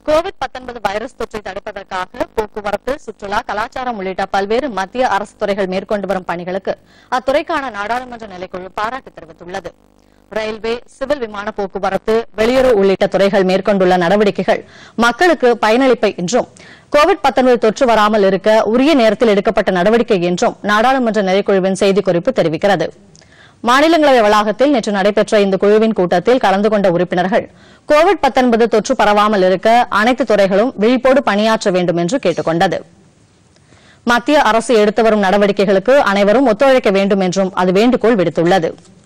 Covid 19 virus தொற்றை தடுப்பதற்காக போக்குவரத்து சுற்றுலா கலாச்சாரம் உள்ளிட்ட பல்வேறு மத்திய அரசு துறைகள் மேற்கொண்டு வரும் பணிகளுக்கு அத்துறைக்கான நாடாளுமன்ற நிலைக்குழு பாராட்டு தெரிவித்துள்ளது ரயில்வே சிவில் விமான போக்குவரத்து வெளியுறவு உள்ளிட்ட துறைகள் மேற்கொண்டுள்ள நடவடிக்கைகள் மக்களுக்கு பயனளிப்பை என்றும் கோவிட் 19 தொற்று வராமல் இருக்க உரிய நேரத்தில் எடுக்கப்பட்ட நடவடிக்கை என்றும் நாடாளுமன்ற நிலைக்குழுவின் செய்திக்குறிப்பு தெரிவிக்கிறது மாநிலங்களவை வளாகத்தில் நேற்று நடைபெற்ற இந்த குழுவின் கூட்டத்தில் கலந்து கொண்ட உறுப்பினர்கள் கோவிட் 19 தொற்று பரவாமல் இருக்க அனைத்து துறைகளும் விழிப்போடு பணியாற்ற வேண்டும் என்று கேட்டுக் கொண்டது மத்திய அரசு எடுத்து வரும் நடவடிக்கைகளுக்கு அனைவரும் ஒத்துழைக்க வேண்டும் என்றும் அது வேண்டுகோள் விடுத்துள்ளது